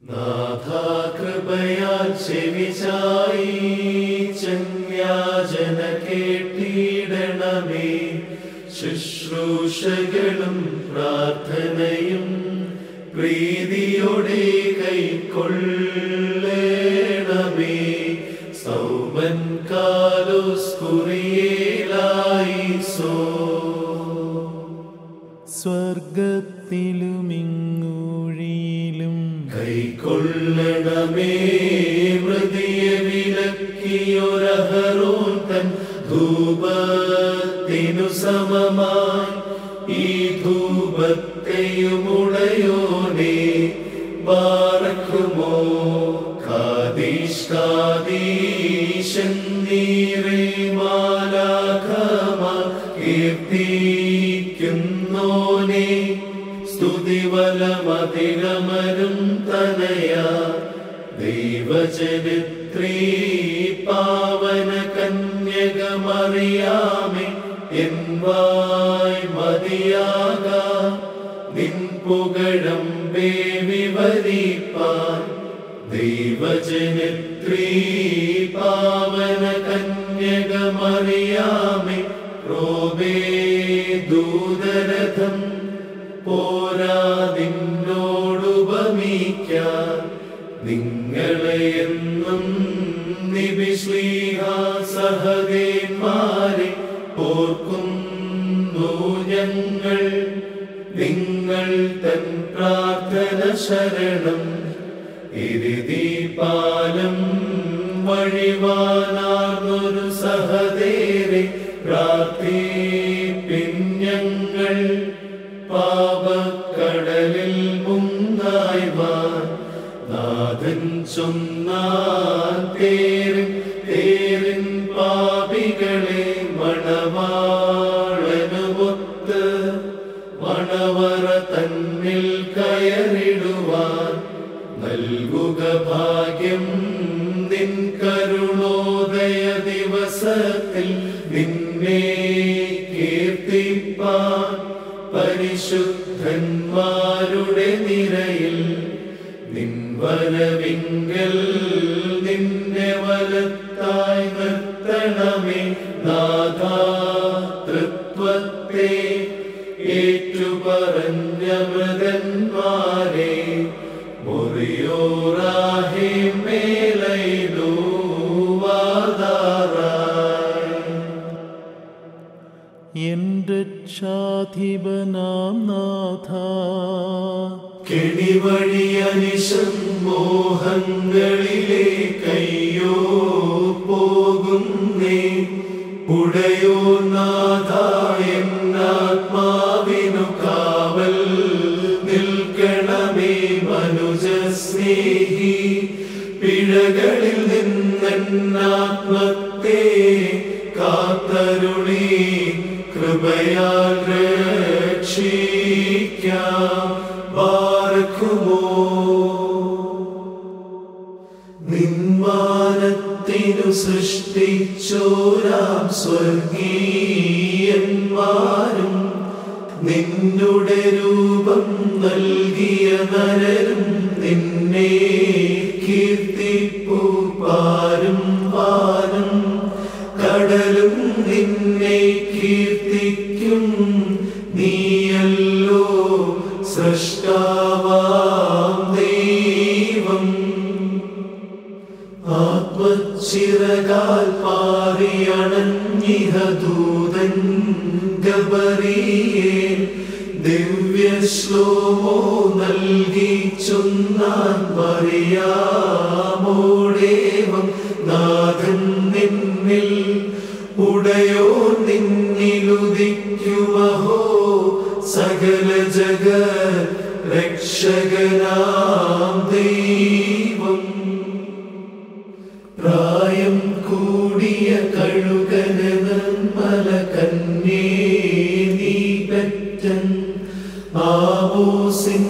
കൃപയാൽ ചെവിചായി ചന്യാജന കേട്ടിടണമേ ശുശ്രൂഷകളും പ്രാർത്ഥനയും പ്രീതിയോടെ കൈക്കൊള്ളണമേ സൗമൻ കാലോസ് കുറിയേലായി സോ സ്വർഗത്തിലുമിങ്ങൂഴിയിലും കൈക്കൊള്ളണമേ മൃതിയ വിലക്കിയൊരഹരോൻ തൻ ധൂപത്തിനു സമമായി ഈ ധൂപത്തെയുമുടയോനെ ബാറക്കുമോ കാദീഷ് കാദീശൻ നീറേ മാലാഖമ കീർത്തിക്കുന്നോനെ സ്തുതിവലമതിരമരും തനയ ദൈവചരിത്രീ പാവന കന്യകമറിയാമേ എൻ വായ് മതിയാക നിൻ പുകഴം വിവരിപ്പാൻ ദൈവജനത്രീ പാവന കന്യകമറിയാമേ റോബേ ദൂതരഥം പോരാ നിന്നോടുപമിക്കാൻ നിങ്ങളെ എന്നും നിബിശ്ലീഹ സഹദേന്മാരെ ഓർക്കുന്നു ഞങ്ങൾ നിങ്ങൾ തൻ പ്രാർത്ഥന ശരണം ഇരുതി പാലം വഴിവാനാർന്നൊരു സഹദേരെ പ്രാർത്ഥിപ്പിഞ്ഞങ്ങൾ പാപക്കടലിൽ മുങ്ങായ്വാൻ നാഥൻ ചൊന്നാൻ തേരിൻ തേരിൻ പാപികളെ മണവാളനുമൊത്ത് മണവറ തന്നിൽ കയറിടുവാൻ നൽകുക ഭാഗ്യം നിൻ കരുണോദയ ദിവസത്തിൽ നിന്നെ കീർത്തിപ്പാൻ പരിശുദ്ധന്മാരുടെ നിരയിൽ നിൻ വരവിങ്കൽ നിന്നെ വലത്തായി നിർത്തണമേ നാഥാ തൃത്വത്തെ ഏറ്റുപറഞ്ഞ മൃതന്മാരെ മുറിയോറാഹേ മേലൈലോ വാദാറായി എന്റെ രക്ഷാധിപനാം നാഥ കെണിവഴിയനിശം മോഹങ്ങളിലെ കയ്യോ പോകുന്നേ ഉടയോ നാഥായെന്നാത്മാവിനു കാവൽ നിൽക്കണമേ മനുജ സ്നേഹി പിഴകളിൽ നിന്നാത്മത്തെ കാത്തരുളി കൃപയാൽ രക്ഷിക്കാം ബാർക്കുമോ നിന്മാനത്തിനു സൃഷ്ടിച്ചോരാം സ്വർഗീയന്മാരും നിന്നുടെ രൂപം നൽകിയ നരരും നിന്നെ കീർത്തിപ്പു പാരും വാനും കടലും നിന്നെ കീർത്തിക്കും നീയല്ലോ സൃഷ്ടാവാം ദൈവം ആത്മച്ചിറകാൽ പാറിയണഞ്ഞിഹ ദൂതൻ ഗബറിയെ ദിവ്യ ശ്ലോമോ നൽകി ചൊന്നാൻ പറയാമോടേവം നാഥൻ നിന്നിൽ ഉടയോ നിന്നിലുദിക്കുമഹോ സകല ജഗ രക്ഷകനാം ദൈവം പ്രായം കൂടിയ കഴുകന നിർമ്മല കന്യേ നീ പെറ്റൻ ആവോസിൻ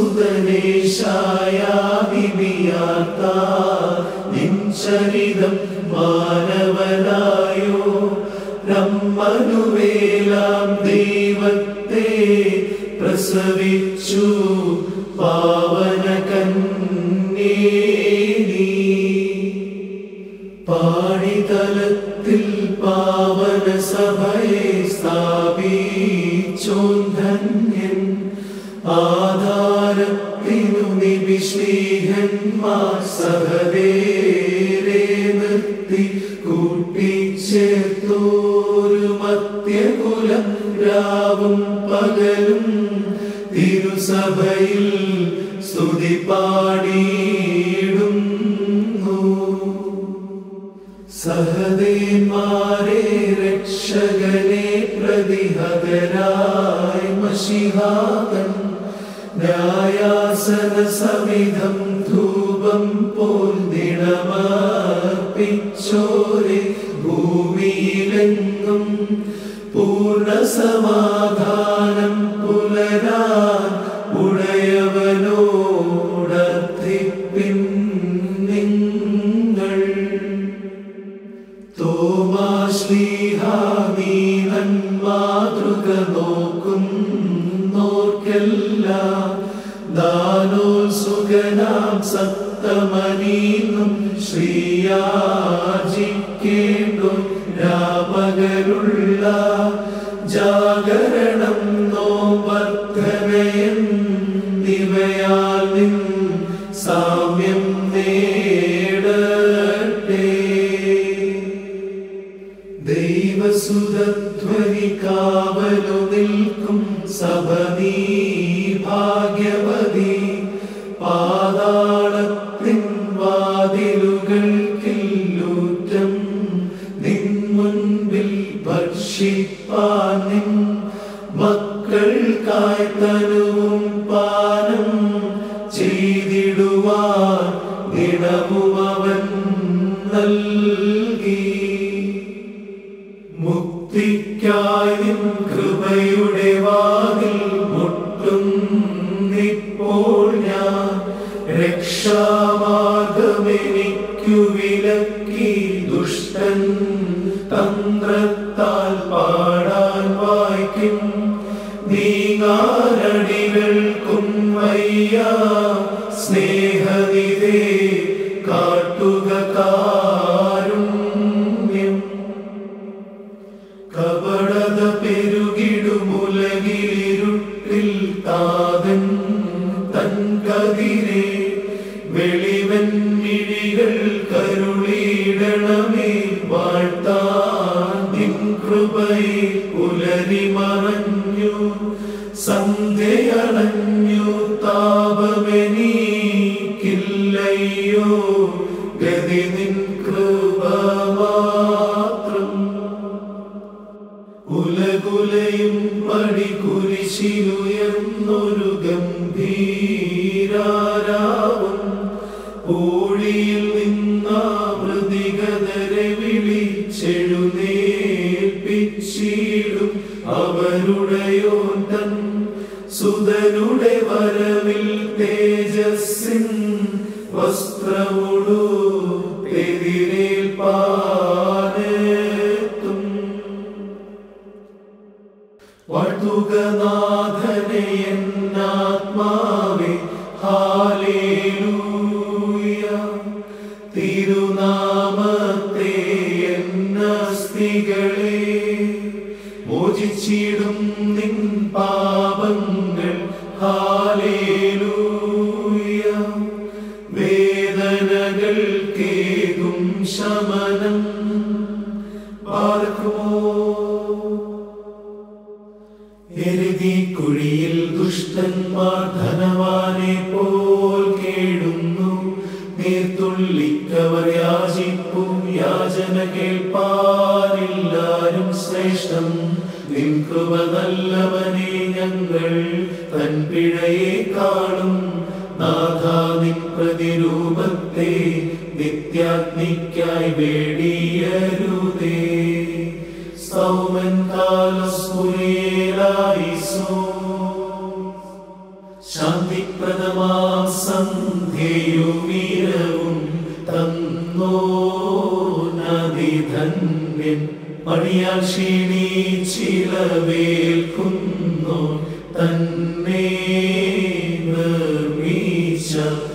സുതനേശായാവിയാത്ത നിൻ ചരിതം മാനവനായോ നമ്മനുവേലാം ദൈവത്തെ പ്രസവിച്ചു പാവന കന്യ പാനത്തിനു നിവിശ്ലീഹന്മാർ സഹദേരെ നിർത്തി കൂട്ടിച്ചേർത്തോരു മധ്യകുലം രാവും പകലും തിരുസഭയിൽ സ്തുതി പാടിയിടുന്നു സഹദേന്മാരെ രക്ഷകനെ പ്രതിഹതരായി മഷിഹാകൻ ന്യായാസന സമിധം ധൂപം പോൽ ദിണമർപ്പിച്ചോരെ ഭൂമിയിലെങ്ങും പൂർണ്ണ സമാധാനം പുലരാൻ ഉടയവനോടർത്ഥിപ്പിൻ നിങ്ങൾ തോമാശ്ലീഹാമീനൻ മാതൃക നോക്കും നോർക്കെല്ലാം ദാനോത്സുകനാം സപ്തമനീന്നും ശ്രീയാജിക്കേണ്ടു രാമകരുള്ള ജാഗരണം നോവർദ്ധനയൻ നിവയാൽ നിൻ സാമ്യം നേടട്ടെ ദൈവസുതധ്വനി കാവലു നിൽക്കും സഭ നീ ഭാഗ്യവതി പാതാളത്തിൻ വാതിലുകൾക്കില്ലൂറ്റം നിൻ മുൻപിൽ ഭക്ഷിപ്പാൻ നിൻ മക്കൾക്കായി തനുവും പാനം ചെയ്തിടുവാൻ ദിനവും അവൻ നൽകി മുക്തിക്കായി നിൻ കൃപയുടെ വാതിൽ മുട്ടും ഇപ്പോൾ ഞാൻ രക്ഷാമാർഗമെനിക്കു വിലക്കി ദുഷ്ടൻ തന്ത്രത്താൽ പാടാൻ വായിക്കും നീങ്ങാനടികൾക്കും വയ്യ സ്നേഹനിധേ കാട്ടുക കാരുണ്യം കപടത പെരുകിടുമുലകിലിരുട്ടിൽ താതൻ തൻ കതിരെ വെളിവൻ മിഴികൾ കരുളിയിടണമേ വാഴ്ത്താൻ നിൻ കൃപയെ പുലരി മറഞ്ഞു സന്ധ്യയണഞ്ഞു താപമെനിക്കില്ലയോ ഗതി നിൻ കൃപ മാത്രം ഉലകുലയും പടി കുരിശിലുയർന്നൊരു ഗംഭീരാരാവും പൂഴിയിൽ നിന്നാ മൃതികതരെ വിളിച്ചെഴുന്നേൽപ്പിച്ചിടും അവരുടെയോൻ തൻ സുതനുടെ വരവിൽ തേജസ്സിൻ വസ്ത്രമുടു എതിരേൽപ്പാനെത്തും വാഴ്ത്തുകനാഥനെ എന്നാത്മാവേ ഹാലേലൂയ തിരുനാമത്തെ എന്നസ്തികളെ മോചിച്ചിടും നിൻ പാപങ്ങൾ ഹാലേലൂയ വേദനകൾ കേകും ശമനം പാർക്കുമോ എരുതി കുഴിയിൽ ദുഷ്ടന്മാർ ധനവാനെ പോൽ കേടുന്നു നീർത്തുള്ളിക്കവർ യാചിപ്പു യാചന കേൾപ്പാനില്ലാരും ശ്രേഷ്ഠം നിൻ കൃപ നല്ലവനെ ഞങ്ങൾ തൻ പിഴയെ കാണും നാഥ നിൻ പ്രതിരൂപത്തെ നിത്യാഗ്നിക്കായി വേടിയരുതേ സൗമൻ കാലസ്ഫുരേലായിസോ ശാന്തിപ്രദമാം സന്ധ്യയുമീരവും തന്നോ നദിധന്യൻ മണിയാൽ ക്ഷീണിച്ചിലവേൽക്കുന്നു തന്നെ നിർമ്മീച്ച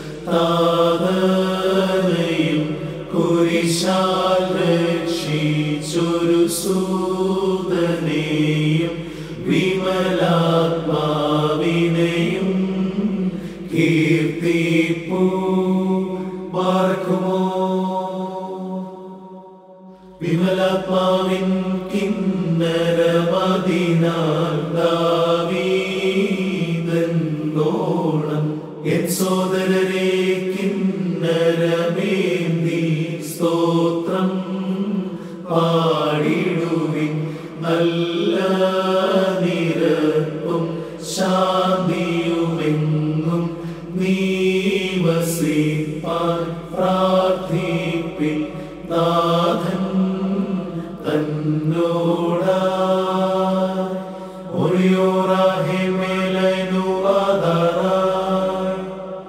താതനയും കുരിശാൽ രക്ഷിച്ചൊരു സൂതനെയും വിമലാത്മാവിനെയും കീർത്തിപ്പൂ പാർക്കുമോ വിമലാത്മാവിൻ കിന്നരമതിനാൽ ദാവീദെന്നോണം എൻ സോദരരെ കിന്നരമേന്തി സ്തോത്രം പാടിടുവിൻ നല്ല നിരപ്പും ശാന്തിയുമെങ്ങും നീവസിപ്പാൻ പ്രാർത്ഥിപ്പിൻ നാഥൻ തന്നോടാ ഒറിയോറാഹെ മേലനു ആധാരായി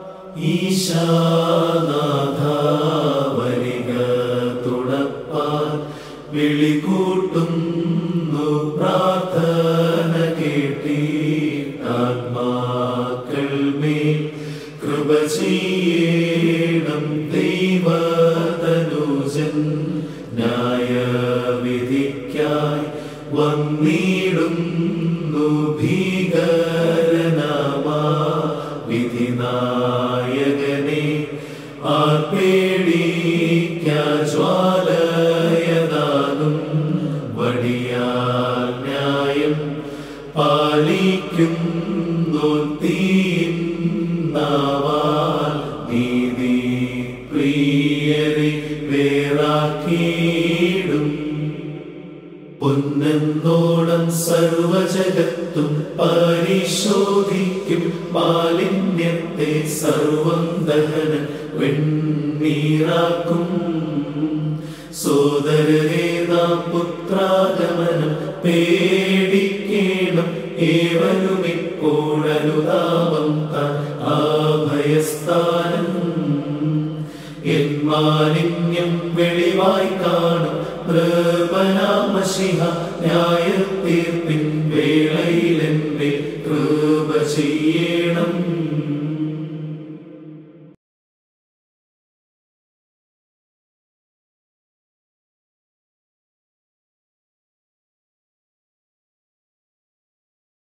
ഈശാനാഥ വരിക തുടപ്പാൻ വിളികൂട്ടുന്നു പ്രാർത്ഥന കേട്ടീട്ടാത്മാക്കൾ മേൽ കൃപ ചെയ്യണം ദൈവതനുജൻ ന്യായവിധിക്കായി വന്നിടുന്നു ഭീകരനാമാ വിധിനായകനെ ആർപ്പേടിക്കാജ്വാലയതാകും വടിയാൽ ന്യായം പാലിക്കുന്നു തീൻ നാവാൽ നീതി പ്രിയരെ വേറാക്കിയിടും പൊന്നെന്നോണം സർവജഗത്തും പരിശോധിക്കും മാലിന്യത്തെ സർവം ദഹന വെണ്ണീറാക്കും സോദരരെ നാം പുത്രാഗമനം പേടിക്കണം ഏവനും ഇപ്പോഴനുതാപം താൻ ആഭയസ്ഥാനം എൻ മാലിന്യം വെളിവായി കാണും കൃപനാമശിഹ ന്യായത്തീർപ്പിൻ വേളയിലെന്നെ കൃപ ചെയ്യണം